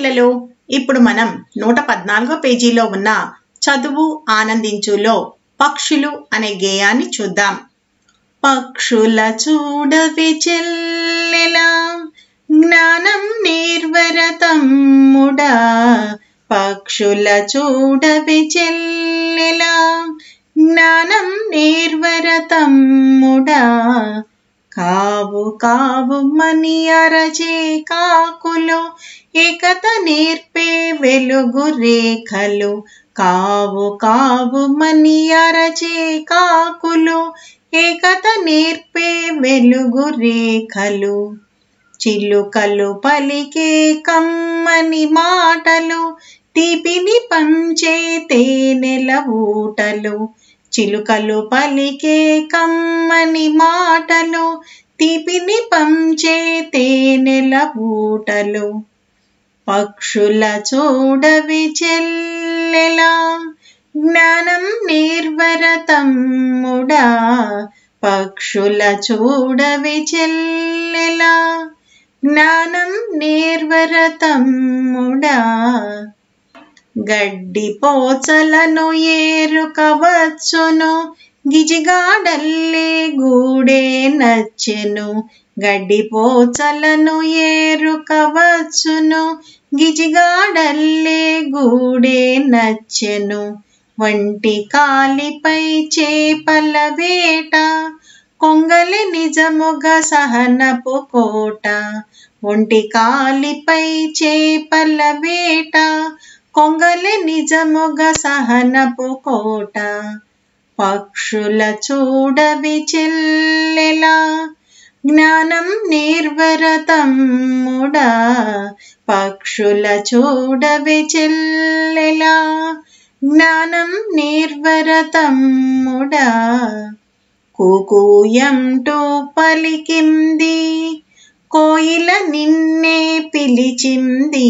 పిల్లలు ఇప్పుడు మనం నూట పద్నాలుగో పేజీలో ఉన్న చదువు ఆనందించులో పక్షులు అనే గేయాన్ని చూద్దాం పక్షుల చూడవి చెల్లెలా జ్ఞానం నిర్వరతమ్ముడా పక్షుల చూడవి చెల్లెలా జ్ఞానం నిర్వరతమ్ముడా కావు కావు మని అరచే కాకులు ఏకత నేర్పే వెలుగు రేఖలు కావు కావు మని అరచే కాకులు ఏకత నేర్పే వెలుగు రేఖలు చిలుకలు పలికే కమ్మని మాటలు తీపిని పంచే తేనెల ఊటలు చిలుకలు పలికే కమ్మని మాటలు తీపిని పంచే తేనెల ఊటలు పక్షుల చూడవి చెల్లెలా జ్ఞానం నిర్వరతమ్ముడా పక్షుల చూడవి చెల్లెలా జ్ఞానం నిర్వరతమ్ముడా గడ్డి పోచలను ఏరుకవచ్చును గిజిగాడల్లే గూడే నచ్చెను గడ్డి పోచలను ఏరుకవచ్చును గిజిగాడల్లే గూడే నచ్చెను వంటి కాలిపై చేపల వేట కొంగలి నిజముగ సహనపు కోట ఒంటి కాలిపై చేపల వేట కొంగలి నిజముగ సహనపు కోట పక్షుల చూడవి చెల్లెలా జ్ఞానం నిర్వరతమ్ముడా పక్షుల చూడవి చెల్లెలా జ్ఞానం నిర్వరతమ్ముడా కూకూయంటూ పలికింది కోయిల నిన్నే పిలిచింది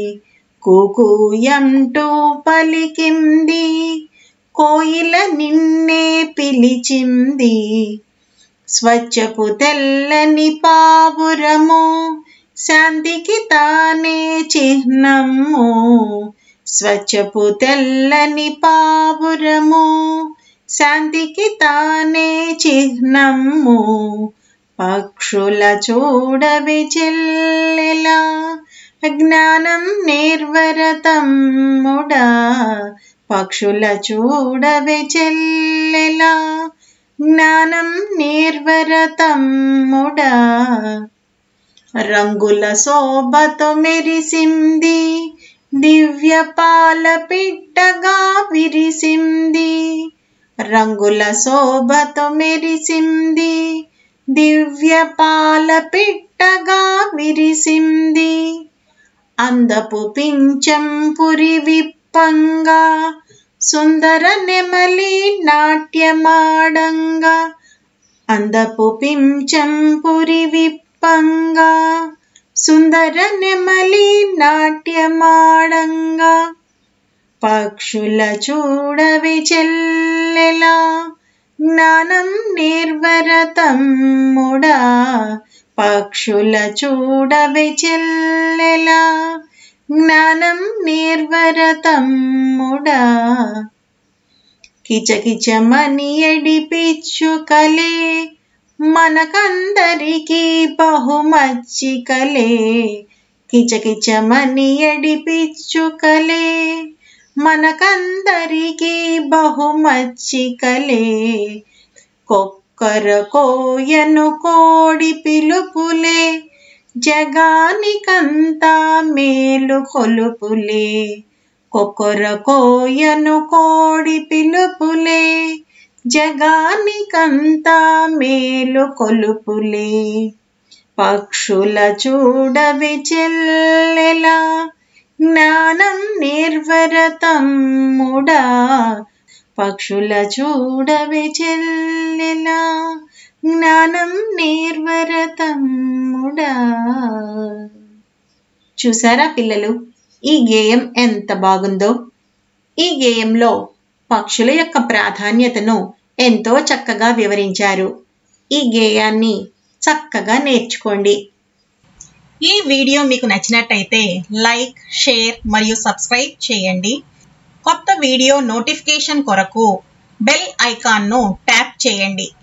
కూకూయంటూ పలికింది కోయిల నిన్నే పిలిచింది స్వచ్ఛపు తెల్లని పావురము శాంతికి తానే చిహ్నము స్వచ్ఛపు తెల్లని పావురము శాంతికి తానే చిహ్నము పక్షుల చూడవి చెల్లెలా జ్ఞానం నిర్వరతమ్ముడా పక్షుల చూడవి చెల్లెలా జ్ఞానం నిర్వరతమ్ముడా రంగుల శోభతో మెరిసింది దివ్య పాల పిట్టగా విరిసింది రంగుల శోభతో మెరిసింది దివ్య పాల పిట్టగా విరిసింది అందపు పించం పురి విప్పంగా సుందర నెమలి నాట్యమాడంగా అందపు పించం పురి విప్పంగా సుందర నెమలి నాట్యమాడంగా పక్షుల చూడవి చెల్లెలా జ్ఞానం నిర్వరతమ్ముడా పక్షుల చూడవి చెల్లెలా జ్ఞానం నిర్వరతమ్ముడా కిచకిచమని ఎడిపిచ్చుకలే మనకందరికీ బహుమచ్చికలే కిచకిచమని ఎడిపిచ్చుకలే మనకందరికీ బహుమచ్చికలే కొక్కర కోయను కోడి పిలుపులే జగానికంతా మేలు కొలుపులే కొక్కర కోయను కోడి పిలుపులే జగానికంతా మేలు కొలుపులే పక్షుల చూడవి చెల్లెలా జ్ఞానం నిర్వరతమ్ముడా పక్షుల చూడవి చెల్లెలా జ్ఞానం నిర్వరతమ్ముడా చూసారా పిల్లలు ఈ గేయం ఎంత బాగుందో ఈ గేయంలో పక్షుల యొక్క ప్రాధాన్యతను ఎంతో చక్కగా వివరించారు ఈ గేయాన్ని చక్కగా నేర్చుకోండి ఈ వీడియో మీకు నచ్చినట్టయితే లైక్ షేర్ మరియు సబ్స్క్రైబ్ చేయండి కొత్త వీడియో నోటిఫికేషన్ కొరకు బెల్ ఐకాన్ను ట్యాప్ చేయండి